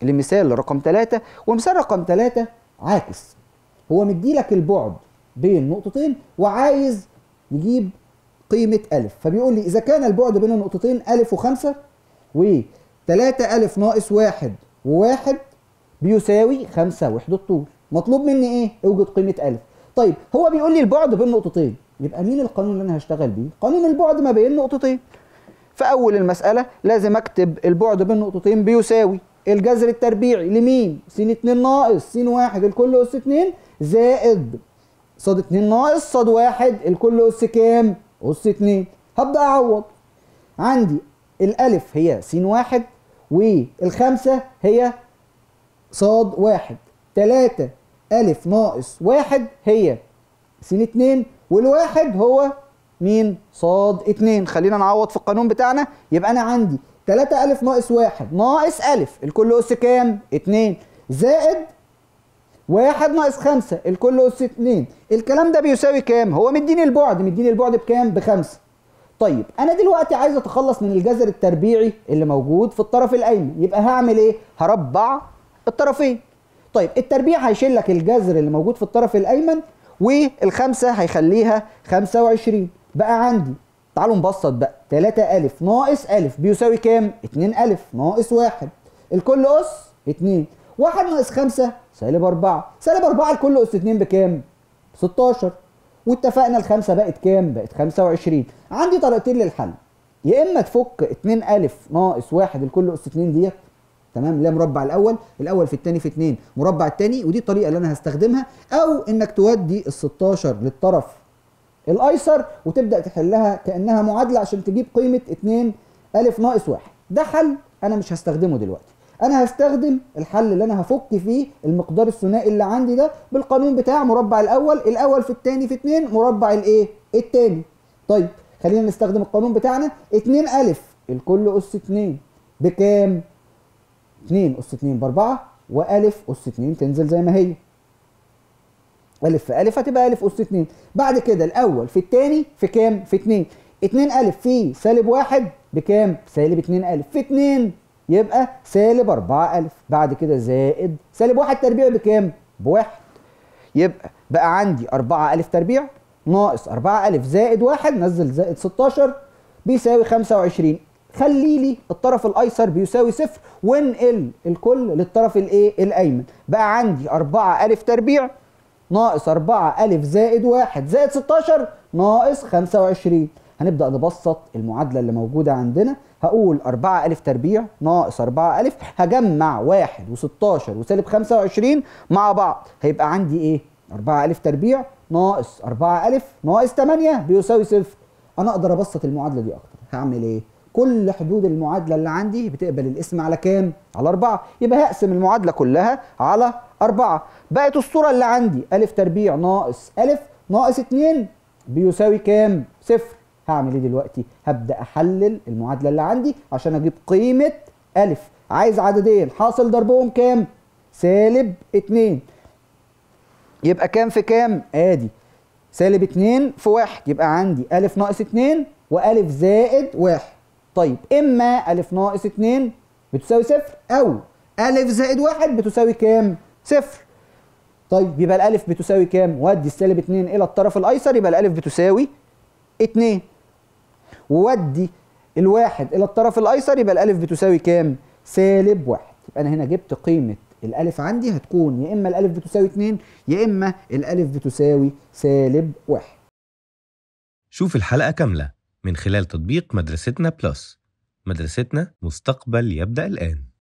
لمثال رقم 3 ومثال رقم 3 عاكس هو مديلك البعد بين نقطتين وعايز يجيب قيمة ألف فبيقول لي إذا كان البعد بين النقطتين ألف وخمسة وتلاتة ألف ناقص واحد وواحد بيساوي خمسة وحدة طول مطلوب مني إيه؟ اوجد قيمة ألف طيب هو بيقول لي البعد بين نقطتين يبقى مين القانون اللي أنا هشتغل بيه؟ قانون البعد ما بين نقطتين في أول المسألة لازم أكتب البعد بين نقطتين بيساوي الجذر التربيعي لمين؟ س 2 ناقص س 1 الكل أس 2 زائد صاد 2 ناقص صاد 1 الكل أس كام؟ أس 2 هبدأ أعوض عندي الألف هي س 1 والخمسة هي صاد 1 3 ألف ناقص 1 هي س 2 والواحد هو مين؟ صاد 2 خلينا نعوض في القانون بتاعنا يبقى أنا عندي 3 ألف ناقص 1 ناقص ألف الكل أس كام؟ 2 زائد واحد ناقص خمسة الكل أس اتنين الكلام ده بيساوي كام؟ هو مديني البعد مديني البعد بكام؟ بخمسة طيب أنا دلوقتي عايز أتخلص من الجذر التربيعي اللي موجود في الطرف الأيمن يبقى هعمل إيه؟ هربع الطرفين طيب التربيع هيشيل لك الجذر اللي موجود في الطرف الأيمن والخمسة هيخليها 25 بقى عندي تعالوا نبسط بقى 3 ألف ناقص ألف بيساوي كام؟ 2 ألف ناقص واحد الكل أس 2 واحد ناقص خمسة سالب أربعة سالب أربعة الكل أس اتنين بكام؟ 16 واتفقنا الخمسة بقت كام؟ بقت 25 عندي طريقتين للحل يا إما تفك 2 ألف ناقص واحد الكل أس اتنين ديت تمام اللي هي مربع الأول الأول في التاني في اتنين مربع التاني ودي الطريقة اللي أنا هستخدمها أو إنك تودي ال 16 للطرف الأيسر وتبدأ تحلها كأنها معادلة عشان تجيب قيمة 2 ألف ناقص واحد ده حل أنا مش هستخدمه دلوقتي انا هستخدم الحل اللي انا هفك فيه المقدار الثنائي اللي عندي ده بالقانون بتاع مربع الاول الاول في الثاني في 2 مربع الايه الثاني طيب خلينا نستخدم القانون بتاعنا 2 الف الكل اس 2 بكام 2 اس 2 ب 4 والف اس 2 تنزل زي ما هي الف في الف هتبقى الف اس 2 بعد كده الاول في الثاني في كام في 2 2 الف في سالب 1 بكام سالب 2 الف في 2 يبقى سالب 4 ألف بعد كده زائد سالب 1 تربيع بكام؟ بواحد يبقى بقى عندي 4 ألف تربيع ناقص 4 ألف زائد 1 نزل زائد 16 بيساوي 25 خلي لي الطرف الأيسر بيساوي صفر وانقل الكل للطرف الإيه؟ الأيمن بقى عندي 4 ألف تربيع ناقص 4 ألف زائد 1 زائد 16 ناقص 25 هنبدأ نبسط المعادلة اللي موجودة عندنا هقول 4 ألف تربيع ناقص 4 ألف هجمع 1 و16 وسالب 25 مع بعض هيبقى عندي إيه؟ 4 ألف تربيع ناقص 4 ألف ناقص 8 بيساوي صفر أنا أقدر أبسط المعادلة دي أكتر هعمل إيه؟ كل حدود المعادلة اللي عندي بتقبل الاسم على كام؟ على 4 يبقى هقسم المعادلة كلها على 4 بقت الصورة اللي عندي ألف تربيع ناقص ألف ناقص 2 بيساوي كام؟ صفر هعمل ايه دلوقتي؟ هبدا احلل المعادله اللي عندي عشان اجيب قيمه الف عايز عددين حاصل ضربهم كام؟ سالب 2 يبقى كام في كام؟ ادي سالب 2 في 1 يبقى عندي الف ناقص 2 والف زائد 1 طيب اما الف ناقص 2 بتساوي صفر او الف زائد 1 بتساوي كام؟ صفر طيب يبقى الالف بتساوي كام؟ ودي السالب 2 الى الطرف الايسر يبقى الالف بتساوي 2 وودي الواحد الى الطرف الايسر يبقى الالف بتساوي كام سالب واحد يبقى انا هنا جبت قيمه الالف عندي هتكون يا اما الالف بتساوي 2 يا اما الالف بتساوي سالب واحد شوف الحلقة كاملة من خلال تطبيق مدرستنا بلس مدرستنا مستقبل يبدأ الآن